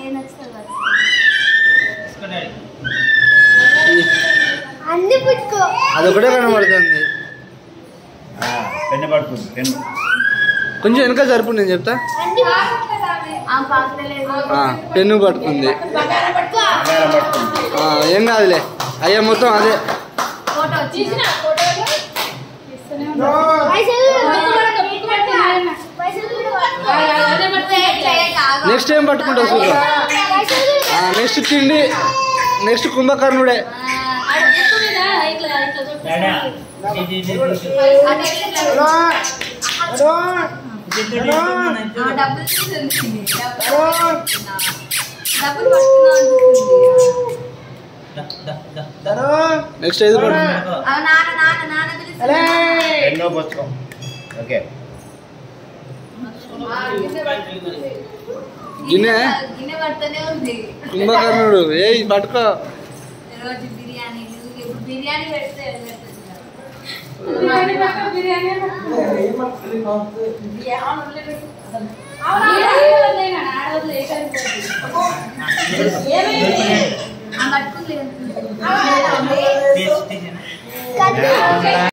ఏం నచ్చుతుంది మరి? తీసుకో డాడీ అన్ని పుట్టుకో అదొకటే కనబడుతుంది పెన్ను పడుతుంది పెన్ను కొంచెం వెనక జరుపు నేను చెప్తా అన్ని ఆ పాకలేదు ఆ, పెన్ను పట్టుకుంది బంగారం పడుతుంది ఆ, ఏం కాదులే అయ్యా మొత్తం అదే ఫోటో తీసిన ఫోటోలు పైసలు అదే పట్టుకో. నెక్స్ట్ ఏం పట్టుకుంటావు చూద్దాం నెక్స్ట్ తిండి నెక్స్ట్ కుంభకర్ణుడే ఆడ బుక్ మీద ఇట్లా ఇట్లా చూడు. డాడా ఇది ఇది ఇది డబ్బులు తీసుకుంది డబ్బులు పట్టుకున్నాం నెక్స్ట్ ఏది పట్టు నాన్న నాన్న నాన్న పిలుస్తుంది పెన్ను పుస్తకం ఓకే గిన్నె గిన్నె పడుతూనే ఉంది కుంభకర్ణుడు ఏ పట్టుకో రోజు బిర్యానీలు ఇప్పుడు బిర్యానీ పెడితే పెడుతుంది బిర్యానీ పక్కన బిర్యానీ ఆ పట్టుకుంది తీసి తీసి కన్ను